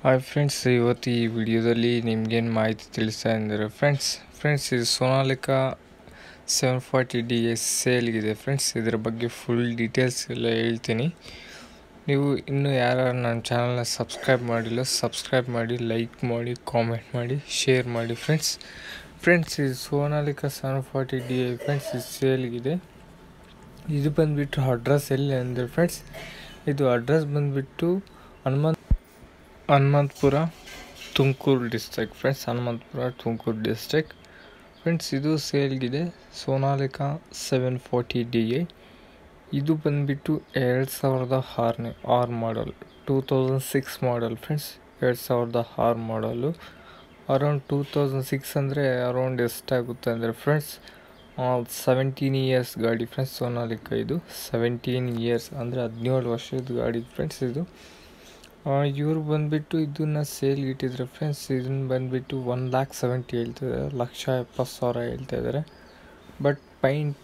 hi friends ಇವತ್ತು ಈ ವಿಡಿಯೋದಲ್ಲಿ ನಿಮ್ಗೇನು ಮಾಹಿತಿ ತಿಳಿಸ್ತಾ ಇದ್ದಾರೆ ಫ್ರೆಂಡ್ಸ್ ಫ್ರೆಂಡ್ಸ್ ಇದು Sonalika seven forty D S ಸೇಲ್ಗಿದೆ ಫ್ರೆಂಡ್ಸ್ ಇದರ ಬಗ್ಗೆ ಫುಲ್ ಡೀಟೇಲ್ಸ್ ಎಲ್ಲ ಹೇಳ್ತೀನಿ ನೀವು ಇನ್ನೂ ಯಾರು ನನ್ನ ಚಾನಲ್ನ ಸಬ್ಸ್ಕ್ರೈಬ್ ಮಾಡಿಲ್ಲ ಸಬ್ಸ್ಕ್ರೈಬ್ ಮಾಡಿ ಲೈಕ್ ಮಾಡಿ ಕಾಮೆಂಟ್ ಮಾಡಿ ಶೇರ್ ಮಾಡಿ ಫ್ರೆಂಡ್ಸ್ ಫ್ರೆಂಡ್ಸ್ ಇದು Sonalika seven forty D I friends ಇದು ಸೇಲ್ಗಿದೆ ಇದು ಬಂದುಬಿಟ್ಟು ಅಡ್ರೆಸ್ ಎಲ್ಲಿ ಅಂದರೆ ಫ್ರೆಂಡ್ಸ್ ಇದು ಅಡ್ರೆಸ್ ಬಂದುಬಿಟ್ಟು Hanumanth Hanumanthapura Tumakuru district friends Hanumanthapura Tumakuru district friends ಇದು ಸೇಲ್ಗಿದೆ Sonalika seven forty D A ಇದು ಬಂದುಬಿಟ್ಟು ಎರಡು ಸಾವಿರದ ಆರನೇ ಆರು model two thousand six model friends ಎರಡು ಸಾವಿರದ ಆರು model around two thousand six ಅಂದರೆ ಅರೌಂಡ್ ಎಷ್ಟಾಗುತ್ತೆ ಅಂದರೆ ಫ್ರೆಂಡ್ಸ್ ಸೆವೆಂಟೀನ್ ಇಯರ್ಸ್ ಗಾಡಿ ಫ್ರೆಂಡ್ಸ್ ಸೋನಾಲಿಕಾ ಇದು ಸೆವೆಂಟೀನ್ ಇಯರ್ಸ್ ಅಂದರೆ ಹದಿನೇಳು ವರ್ಷದ ಗಾಡಿ ಫ್ರೆಂಡ್ಸ್ ಇದು ಇವ್ರು ಬಂದುಬಿಟ್ಟು ಇದನ್ನು ಸೇಲ್ಗೆ ಇಟ್ಟಿದ್ದಾರೆ ಫ್ರೆಂಡ್ಸ್ ಇದನ್ನು ಬಂದುಬಿಟ್ಟು ಒನ್ ಲ್ಯಾಕ್ ಸೆವೆಂಟಿ ಹೇಳ್ತಿದ್ದಾರೆ ಲಕ್ಷ ಎಪ್ಪತ್ತು ಸಾವಿರ ಹೇಳ್ತಾ ಇದ್ದಾರೆ ಬಟ್ ಪೈಂಟ್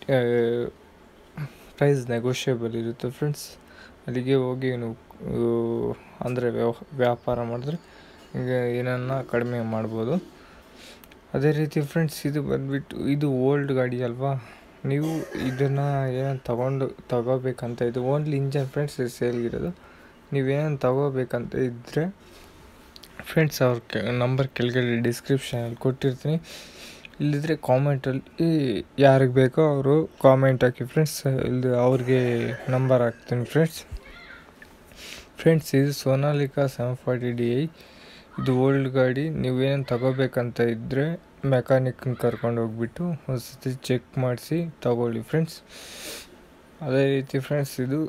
ಪ್ರೈಸ್ ನೆಗೋಷಿಯಬಲ್ ಇರುತ್ತೆ ಫ್ರೆಂಡ್ಸ್ ಅಲ್ಲಿಗೆ ಹೋಗಿ ನೀವು ಅಂದರೆ ವ್ಯವ ವ್ಯಾಪಾರ ಮಾಡಿದ್ರೆ ಈಗ ಏನನ್ನ ಕಡಿಮೆ ಮಾಡ್ಬೋದು ಅದೇ ರೀತಿ ಫ್ರೆಂಡ್ಸ್ ಇದು ಬಂದುಬಿಟ್ಟು ಇದು ಓಲ್ಡ್ ಗಾಡಿ ಅಲ್ವಾ ನೀವು ಇದನ್ನು ಏನೋ ತಗೊಂಡು ತಗೋಬೇಕಂತ ಇದು ಓನ್ಲಿ ಇಂಜನ್ ಫ್ರೆಂಡ್ಸ್ ಸೇಲ್ಗಿರೋದು ನೀವೇನು ತಗೋಬೇಕಂತ ಇದ್ದರೆ ಫ್ರೆಂಡ್ಸ್ ಅವ್ರ ಕೆ ನಂಬರ್ ಕೆಳಗಡೆ ಡಿಸ್ಕ್ರಿಪ್ಷನಲ್ಲಿ ಕೊಟ್ಟಿರ್ತೀನಿ ಇಲ್ಲಿದ್ರೆ ಕಾಮೆಂಟಲ್ಲಿ ಯಾರಿಗೆ ಬೇಕೋ ಅವರು ಕಾಮೆಂಟ್ ಹಾಕಿ ಫ್ರೆಂಡ್ಸ್ ಇಲ್ಲಿ ಅವ್ರಿಗೆ ನಂಬರ್ ಹಾಕ್ತೀನಿ ಫ್ರೆಂಡ್ಸ್ ಫ್ರೆಂಡ್ಸ್ ಇದು Sonalika seven forty D I ಇದು ಓಲ್ಡ್ ಗಾಡಿ ನೀವೇನು ತಗೋಬೇಕಂತ ಇದ್ದರೆ ಮೆಕ್ಯಾನಿಕ್ನ ಕರ್ಕೊಂಡು ಹೋಗ್ಬಿಟ್ಟು ಒಂದು ಸತಿ ಚೆಕ್ ಮಾಡಿಸಿ ತಗೊಳ್ಳಿ ಫ್ರೆಂಡ್ಸ್ ಅದೇ ರೀತಿ ಫ್ರೆಂಡ್ಸ್ ಇದು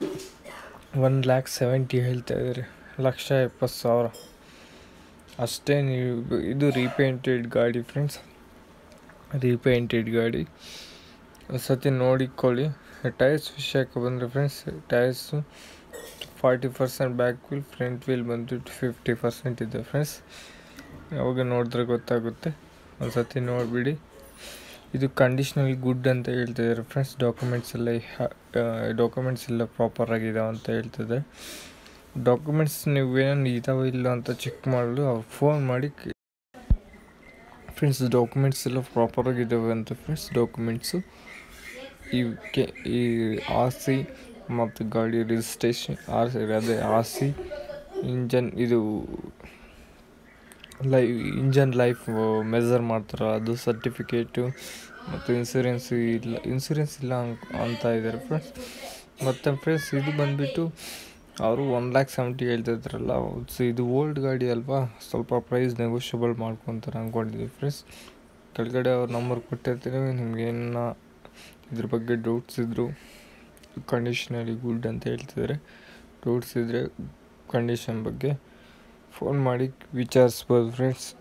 ಒನ್ ಲ್ಯಾಕ್ ಸೆವೆಂಟಿ ಹೇಳ್ತಾ ಇದ್ದಾರೆ ಲಕ್ಷ ಎಪ್ಪತ್ತು ಸಾವಿರ ಅಷ್ಟೇ ನೀವು ಇದು ರೀಪೇಂಟೆಡ್ ಗಾಡಿ ಫ್ರೆಂಡ್ಸ್ ರೀಪೇಂಟೆಡ್ ಗಾಡಿ ಒಂದು ಸತಿ ನೋಡಿಕೊಳ್ಳಿ ಟೈರ್ಸ್ ವಿಷಯಕ್ಕೆ ಬಂದರೆ friends tyres forty percent back wheel front wheel ಬಂದುಬಿಟ್ಟು ಫಿಫ್ಟಿ ಪರ್ಸೆಂಟ್ ಇದೆ ಫ್ರೆಂಡ್ಸ್ ಯಾವಾಗ ನೋಡಿದ್ರೆ ಗೊತ್ತಾಗುತ್ತೆ ಒಂದು ಸತಿ ನೋಡಿಬಿಡಿ ಇದು ಕಂಡೀಷ್ನಲ್ ಗುಡ್ ಅಂತ ಹೇಳ್ತಿದ್ದಾರೆ ಫ್ರೆಂಡ್ಸ್ ಡಾಕ್ಯುಮೆಂಟ್ಸ್ ಎಲ್ಲ ಡಾಕ್ಯುಮೆಂಟ್ಸ್ ಎಲ್ಲ ಪ್ರಾಪರ್ ಆಗಿದಾವೆ ಅಂತ ಹೇಳ್ತಿದ್ದಾರೆ ಡಾಕ್ಯುಮೆಂಟ್ಸ್ ನೀವು ಏನೇನು ಇದಾವೆ ಇಲ್ಲ ಅಂತ ಚೆಕ್ ಮಾಡಲು ಅವ್ರು ಫೋನ್ ಮಾಡಿ ಫ್ರೆಂಡ್ಸ್ ಡಾಕ್ಯುಮೆಂಟ್ಸ್ ಎಲ್ಲ ಪ್ರಾಪರಾಗಿದ್ದಾವೆ ಅಂತ ಫ್ರೆಂಡ್ಸ್ ಡಾಕ್ಯುಮೆಂಟ್ಸು ಇವಕ್ಕೆ ಈ ಆರ್ ಸಿ ಮತ್ತು ಗಾಡಿ ರಿಜಿಸ್ಟ್ರೇಷನ್ ಆರ್ ಸಿ ಅದೇ ಆರ್ ಸಿ ಇಂಜನ್ ಇದು ಲೈ ಇಂಜನ್ ಲೈಫ್ ಮೆಜರ್ ಮಾಡ್ತಾರೆ ಅದು ಸರ್ಟಿಫಿಕೇಟು ಮತ್ತು ಇನ್ಸೂರೆನ್ಸ್ ಇಲ್ಲ ಇನ್ಸೂರೆನ್ಸ್ ಇಲ್ಲ ಅಂತ ಇದ್ದಾರೆ ಫ್ರೆಂಡ್ಸ್ ಮತ್ತು ಫ್ರೆಂಡ್ಸ್ ಇದು ಬಂದುಬಿಟ್ಟು ಅವರು ಒನ್ ಲ್ಯಾಕ್ ಸೆವೆಂಟಿ ಹೇಳ್ತಿದ್ರಲ್ಲ ಸೊ ಇದು ಓಲ್ಡ್ ಗಾಡಿ ಅಲ್ವಾ ಸ್ವಲ್ಪ ಪ್ರೈಸ್ ನೆಗೋಷಿಯಬಲ್ ಮಾಡ್ಕೊತಾರೆ ಅಂದ್ಕೊಂಡಿದ್ದೀವಿ ಫ್ರೆಂಡ್ಸ್ ಕೆಳಗಡೆ ಅವ್ರ ನಂಬರ್ ಕೊಟ್ಟಿರ್ತೀವಿ ನಿಮ್ಗೇನ ಇದ್ರ ಬಗ್ಗೆ ಡೌಟ್ಸ್ ಇದ್ದರು ಕಂಡೀಷನಲ್ಲಿ ಗುಡ್ ಅಂತ ಹೇಳ್ತಿದ್ದಾರೆ ಡೌಟ್ಸ್ ಇದ್ದರೆ ಕಂಡೀಷನ್ ಬಗ್ಗೆ ಫೋನ್ ಮಾಡಿ ವಿಚಾರಿಸ್ಬೋದು ಫ್ರೆಂಡ್ಸ್